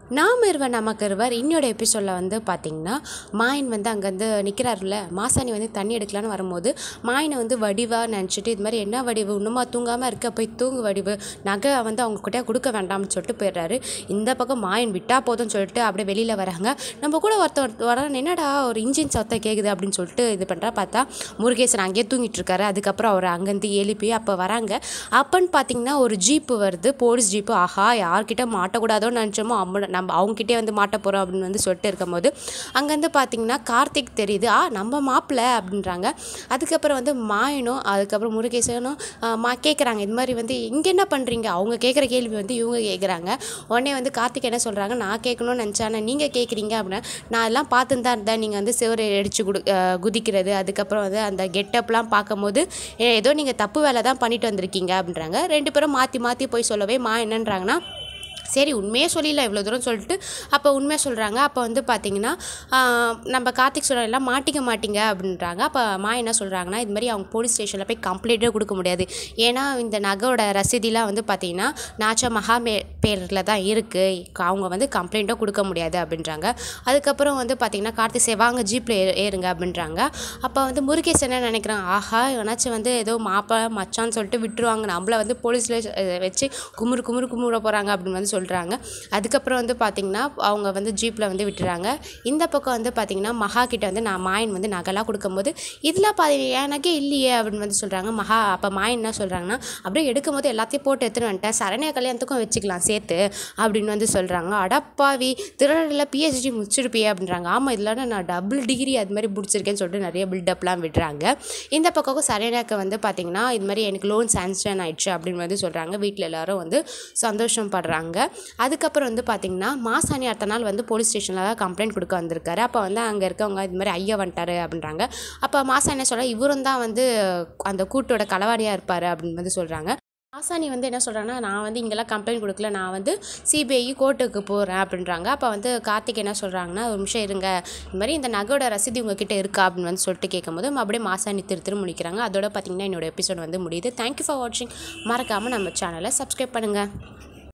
நாம் இருவர் நமக்கு இருவர் இன்னொரு எபிசோடில் வந்து பார்த்திங்கன்னா மாயன் வந்து அங்கேருந்து நிற்கிறாருல மாசாணி வந்து தண்ணி எடுக்கலான்னு வரும்போது மாயனை வந்து வடிவாக நினச்சிட்டு இது மாதிரி என்ன வடிவு இன்னுமா தூங்காமல் இருக்க போய் தூங்கு வடிவு நகை வந்து அவங்க கிட்ட கொடுக்க வேண்டாம்னு சொல்லிட்டு போயிடுறாரு இந்த பக்கம் மாயன் விட்டா போதும்னு சொல்லிட்டு அப்படியே வெளியில் வராங்க நம்ம கூட ஒருத்தர் வர என்னடா ஒரு இன்ஜின் சத்தம் கேட்குது அப்படின்னு சொல்லிட்டு இது பண்ணுறா பார்த்தா முருகேசன் அங்கேயே தூங்கிட்டு இருக்காரு அதுக்கப்புறம் அவர் அங்கேருந்து எழுப்பி அப்போ வராங்க அப்பன்னு பார்த்தீங்கன்னா ஒரு ஜீப்பு வருது போலீஸ் ஜீப்பு ஆஹா யார்கிட்ட மாட்டக்கூடாதோன்னு நினச்சோமோ அம்ம நம்ம அவங்ககிட்டே வந்து மாட்ட போகிறோம் அப்படின்னு வந்து சொல்லிட்டு இருக்கும்போது அங்கேருந்து பார்த்தீங்கன்னா கார்த்திக் தெரியுது ஆ நம்ம மாப்பிள்ளை அப்படின்றாங்க அதுக்கப்புறம் வந்து மாயனும் அதுக்கப்புறம் முருகேசனும் ஆ, மா கேட்குறாங்க இது மாதிரி வந்து இங்கே என்ன பண்ணுறீங்க அவங்க கேட்குற கேள்வி வந்து இவங்க கேட்குறாங்க உடனே வந்து கார்த்திக் என்ன சொல்கிறாங்க நான் கேட்கணும்னு நினச்சேன் நீங்கள் கேட்குறீங்க அப்படின்னா நான் எல்லாம் பார்த்துன்னு தான் இருந்தேன் நீங்கள் வந்து சிவரை அடிச்சு குடு ஆ, குதிக்கிறது அதுக்கப்புறம் வந்து அந்த கெட்டப்லாம் பார்க்கும்போது ஏ, ஏதோ நீங்கள் தப்பு வேலை தான் பண்ணிட்டு வந்திருக்கீங்க அப்படின்றாங்க ரெண்டு பேரும் மாற்றி மாற்றி போய் சொல்லவே மா என்னன்றாங்கன்னா சரி உண்மையே சொல்லிடல இவ்வளோ தூரம் சொல்லிட்டு அப்போ உண்மையை சொல்கிறாங்க அப்போ வந்து பார்த்தீங்கன்னா ஆஹ், நம்ம கார்த்திக் சொல்கிற எல்லாம் மாட்டிக்க மாட்டீங்க அப்படின்றாங்க அப்போ மா என்ன சொல்கிறாங்கன்னா இது மாதிரி அவங்க போலீஸ் ஸ்டேஷனில் போய் கம்ப்ளைண்ட்டே கொடுக்க முடியாது ஏன்னா இந்த நகையோட ரசீதிலாம் வந்து பார்த்தீங்கன்னா நாச்சா மகா மே பேரில் தான் இருக்குது அவங்க வந்து கம்ப்ளைண்ட்டும் கொடுக்க முடியாது அப்படின்றாங்க அதுக்கப்புறம் வந்து பார்த்தீங்கன்னா கார்த்திக் சே வாங்க ஜீப்பில் ஏ ஏறுங்க அப்படின்றாங்க அப்போ வந்து முருகேஷ் என்ன நினைக்கிறான் ஆஹா எவனாச்சும் வந்து ஏதோ மாப்பா மச்சான்னு சொல்லிட்டு விட்டுருவாங்க நம்மள வந்து போலீஸில் வச்சு குமுறு குமுறு குமுற போகிறாங்க அப்படின்னு வந்து சொல்கிறாங்க அதுக்கப்புறம் வந்து பார்த்திங்கன்னா அவங்க வந்து ஜீப்பில் வந்து விட்டுறாங்க இந்த பக்கம் வந்து பார்த்திங்கன்னா மகா கிட்ட வந்து நான் மாயன் வந்து நகைலாம் கொடுக்கும்போது இதில் பாதி என் நகை இல்லையே அப்படின்னு வந்து சொல்கிறாங்க மகா அப்போ மாயன் என்ன சொல்கிறாங்கன்னா அப்படியே எடுக்கும்போது எல்லாத்தையும் போட்டு எடுத்துன்னு வந்துட்டேன் சரண்யா கல்யாணத்துக்கும் வச்சுக்கலாம் சேர்த்து அப்படின்னு வந்து சொல்கிறாங்க அடப்பாவி திருநெல்வேலியில் பிஹெச்டி முடிச்சிருப்பியே அப்படின்றாங்க ஆமாம் இதில் நான் டபுள் டிகிரி அது மாதிரி முடிச்சிருக்கேன்னு சொல்லிட்டு நிறைய பில்டப்லாம் விடுறாங்க இந்த பக்கம் சரண்யாக்கு வந்து பார்த்திங்கன்னா இது மாதிரி எனக்கு லோன் சாங்ஷன் ஆயிடுச்சு அப்படின்னு வந்து சொல்கிறாங்க வீட்டில் எல்லாரும் வந்து சந்தோஷம் படுறாங்க அதுக்கப்புறம் வந்து பார்த்திங்கன்னா மாசாணி அடுத்த நாள் வந்து போலீஸ் ஸ்டேஷனில் கம்ப்ளைண்ட் கொடுக்க வந்திருக்காரு அப்போ வந்து அங்கே இருக்கவங்க இது மாதிரி ஐயா வந்துட்டாரு அப்படின்றாங்க அப்போ மாசாணி என்ன சொல்ல இவரும் தான் வந்து அந்த கூட்டோட களவாடியாக இருப்பார் அப்படின்னு வந்து சொல்கிறாங்க ஆசானி வந்து என்ன சொல்கிறாங்கன்னா நான் வந்து இங்கெல்லாம் கம்ப்ளைண்ட் கொடுக்கல நான் வந்து சிபிஐ கோர்ட்டுக்கு போகிறேன் அப்படின்றாங்க அப்போ வந்து கார்த்திக் என்ன சொல்கிறாங்கன்னா ஒரு நிமிஷம் இருங்க இந்த மாதிரி இந்த நகையோட ரசீது உங்ககிட்ட இருக்கா அப்படின்னு வந்து சொல்லிட்டு கேட்கும்போது அப்படியே மாசாணி திரு திரு முடிக்கிறாங்க அதோட பார்த்தீங்கன்னா என்னோட எபிசோட் வந்து முடியுது தேங்க்யூ ஃபார் வாட்சிங் மறக்காமல் நம்ம சேனலை சப்ஸ்கிரைப் பண்ணுங்கள்